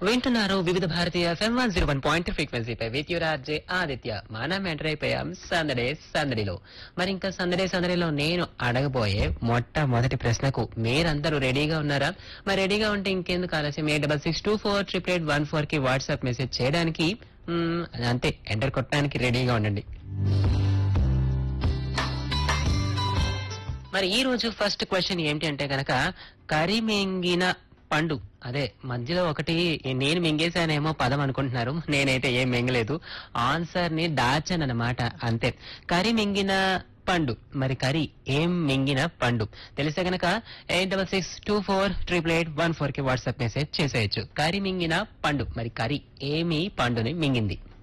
వింటున్నారు Vividh Bharati FM one zero one point ఫ్రీక్వెన్సీపై with యువరాజే ఆదిత్య మనం ఎంటర్ అయిపోయాం సందడే సందడిలో మరి ఇంకా సందడే సందడిలో నేను అడగబోయే మొట్టమొదటి ప్రశ్నకు మీరందరూ రెడీగా ఉన్నారా మరి రెడీగా ఉంటే ఇంకెందుకు ఆలస్యం eight double six two four triple eight one four కి వాట్సాప్ మెసేజ్ చేయడానికి మ్మ్, అంతే ఎంటర్ కొట్టడానికి రెడీగా ఉండండి మరి ఈ రోజు ఫస్ట్ క్వశ్చన్ ఏంటి అంటే గనక కరి మింగిన పండు అదే మధ్యలో ఒకటి నేను మింగేశానేమో పదం అనుకుంటున్నారు నేనైతే ఏం మింగలేదు ఆన్సర్ ని దాచాను అనమాట అంతే కరి మింగిన పండు మరి కరి ఏం మింగిన పండు తెలిస్తే గనక eight double six two four triple eight one four కి వాట్సాప్ మెసేజ్ చేసేయచ్చు కరి మింగిన పండు మరి కరి ఏమి పండుని మింగింది